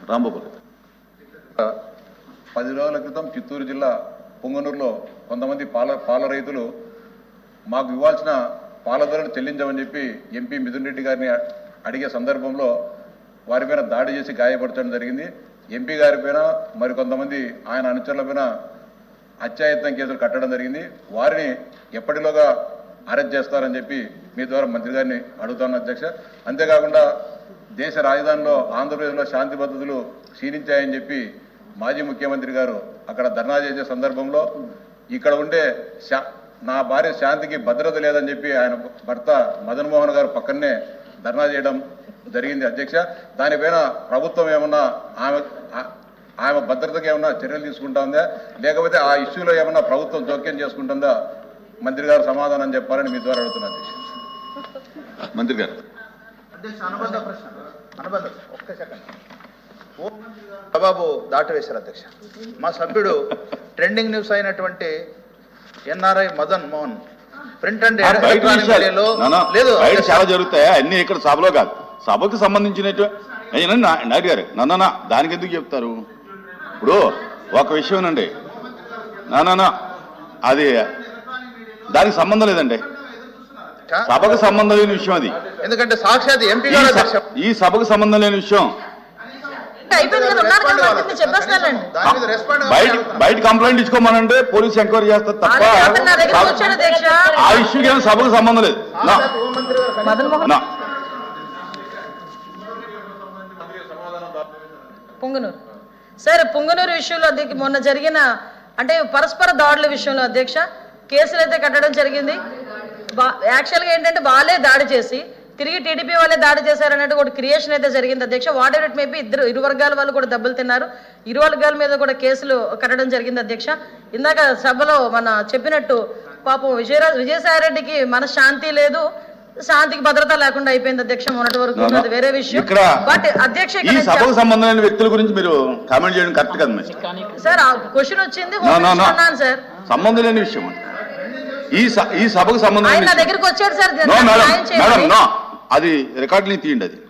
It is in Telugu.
రాంబాబు పది రోజుల క్రితం చిత్తూరు జిల్లా పొంగనూరులో కొంతమంది పాల పాల రైతులు మాకు ఇవ్వాల్సిన పాల ధరను చెల్లించమని చెప్పి ఎంపీ మిథున్ రెడ్డి గారిని అడిగే సందర్భంలో వారి పైన దాడి చేసి గాయపరచడం జరిగింది ఎంపీ గారి పైన మరి కొంతమంది ఆయన అనుచరుల పైన హత్యాయత్నం కేసులు కట్టడం జరిగింది వారిని ఎప్పటిలోగా అరెస్ట్ చేస్తారని చెప్పి మీ ద్వారా మంత్రి గారిని అడుగుతాను అధ్యక్ష అంతేకాకుండా దేశ రాజధానిలో ఆంధ్రప్రదేశ్లో శాంతి భద్రతలు క్షీణించాయని చెప్పి మాజీ ముఖ్యమంత్రి గారు అక్కడ ధర్నా చేసే సందర్భంలో ఇక్కడ ఉండే శా నా భార్య శాంతికి భద్రత లేదని చెప్పి ఆయన భర్త మదన్ మోహన్ గారు పక్కనే ధర్నా చేయడం జరిగింది అధ్యక్ష దానిపైన ప్రభుత్వం ఏమన్నా ఆమె ఆ- ఆమె భద్రతకి ఏమన్నా చర్యలు తీసుకుంటా ఉందా లేకపోతే ఆ ఇష్యూలో ఏమన్నా ప్రభుత్వం జోక్యం చేసుకుంటుందా మంత్రి గారు సమాధానం చెప్పాలని మీ ద్వారా అడుగుతున్నా అధ్యక్ష మంత్రి గారు అధ్యక్ష అనుబంధ ప్రశ్న అనుబంధ ఒక్క సెకండ్ బాబు దాటవేశారు అధ్యక్ష మా సభ్యుడు ట్రెండింగ్ న్యూస్ అయినటువంటి NRI Madan Mohan print and బయట ఎలక్ట్రానిక్ విషయాలు మీడియాలో నానా, లేదు బయట అధ్యక్ష. చాలా జరుగుతాయి అన్ని ఇక్కడ సభలో కాదు సభకు సంబంధించినట్టు అయినా నా- నాయుడు గారు నన్న దానికి ఎందుకు చెప్తారు ఇప్పుడు ఒక విషయం అండి నానా అది దానికి సంబంధం లేదండి సభకు సంబంధం లేని విషయం అది ఎందుకంటే సాక్షాత్ ఎంపీ ఈ గారు స- అధ్యక్ష ఈ సభకు సంబంధం లేని విషయం అయిపోయింది కదా ఉన్నారు కదా మంత్రి, నేను చెప్పేస్తానండి దాని మీద రెస్పాండ్ బయట బయట కంప్లైంట్ ఇచ్చుకోమనంటే పోలీస్ ఎంక్వైరీ చేస్తారు తప్ప అతను నా దగ్గర కూర్చోడు అధ్యక్ష ఆ ఇష్యూకి ఏమైనా సభకు సంబంధం లేదు నా మదన్ మోహన్ నా పొంగునూరు సార్ పొంగునూరు విషయంలో అధ్యక్ష మొన్న జరిగిన అంటే పరస్పర దాడుల విషయంలో అధ్యక్ష కేసులు అయితే కట్టడం జరిగింది బా- యాక్చువల్గా ఏంటంటే వాళ్ళే దాడి చేసి తిరిగి టీడీపీ వాళ్ళే దాడి చేశారన్నట్టు ఒక క్రియేషన్ అయితే జరిగింది అధ్యక్ష వాట్ ఎవర్ ఇట్ మేబీ ఇద్దరు ఇరు వర్గాల వాళ్ళు కూడా దెబ్బలు తిన్నారు ఇరు వర్గాల మీద కూడా కేసులు కట్టడం జరిగింది అధ్యక్ష ఇందాక సభలో మన చెప్పినట్టు పాపం విజయ విజయసాయి రెడ్డికి మన శాంతి లేదు శాంతికి భద్రత లేకుండా అయిపోయింది అధ్యక్ష మొన్నటి వరకు No, no. అది వేరే విషయం ఇక్కడ బట్ అధ్యక్ష ఈ ఇక్కడ నేను సభకు సంబంధం లేని వ్యక్తుల గురించి మీరు కామెంట్ చేయడం కరెక్ట్ కదా మరి సార్ ఆ క్వశ్చన్ వచ్చింది No, no, no. అన్నాను సార్ సంబంధం లేని విషయం అది. ఈ స- ఈ సభకు సంబంధం ఆయన లేని నా విషయం. దగ్గరికి వచ్చాడు సార్ నో మేడం న్యాయం మేడం చేయాలి. నో అది రికార్డుని తీయండి అది